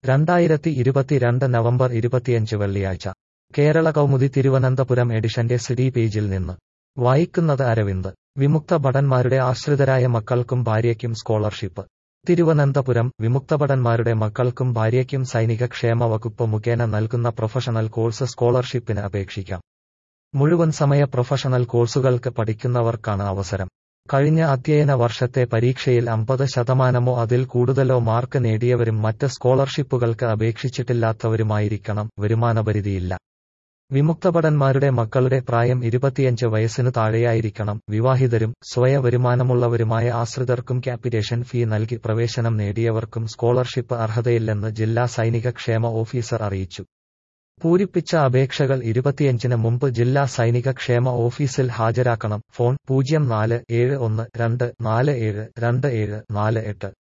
രണ്ടായിരത്തി ഇരുപത്തിരണ്ട് നവംബർ ഇരുപത്തിയഞ്ച് വെള്ളിയാഴ്ച കേരള കൗമുദി തിരുവനന്തപുരം എഡിഷന്റെ സിഡി പേജിൽ നിന്ന് വായിക്കുന്നത് അരവിന്ദ് വിമുക്ത ഭടന്മാരുടെ ആശ്രിതരായ മക്കൾക്കും ഭാര്യയ്ക്കും സ്കോളർഷിപ്പ് തിരുവനന്തപുരം വിമുക്തഭടന്മാരുടെ മക്കൾക്കും ഭാര്യയ്ക്കും സൈനിക ക്ഷേമ വകുപ്പ് മുഖേന നൽകുന്ന പ്രൊഫഷണൽ കോഴ്സ് സ്കോളർഷിപ്പിന് അപേക്ഷിക്കാം മുഴുവൻ സമയ പ്രൊഫഷണൽ കോഴ്സുകൾക്ക് പഠിക്കുന്നവർക്കാണ് അവസരം കഴിഞ്ഞ അധ്യയന വർഷത്തെ പരീക്ഷയിൽ അമ്പത് ശതമാനമോ അതിൽ കൂടുതലോ മാർക്ക് നേടിയവരും മറ്റ് സ്കോളർഷിപ്പുകൾക്ക് അപേക്ഷിച്ചിട്ടില്ലാത്തവരുമായിരിക്കണം വരുമാനപരിധിയില്ല വിമുക്തഭടന്മാരുടെ മക്കളുടെ പ്രായം ഇരുപത്തിയഞ്ച് വയസ്സിനു താഴെയായിരിക്കണം വിവാഹിതരും സ്വയ വരുമാനമുള്ളവരുമായ ആശ്രിതർക്കും ക്യാപിറ്റേഷൻ ഫീ നൽകി പ്രവേശനം നേടിയവർക്കും സ്കോളർഷിപ്പ് അർഹതയില്ലെന്ന് ജില്ലാ സൈനിക ക്ഷേമ ഓഫീസർ അറിയിച്ചു പൂരിപ്പിച്ച അപേക്ഷകൾ ഇരുപത്തിയഞ്ചിന് മുമ്പ് ജില്ലാ സൈനിക ക്ഷേമ ഓഫീസിൽ ഹാജരാക്കണം ഫോൺ പൂജ്യം നാല് ഏഴ് ഒന്ന് രണ്ട് നാല് ഏഴ് രണ്ട് ഏഴ് നാല് എട്ട്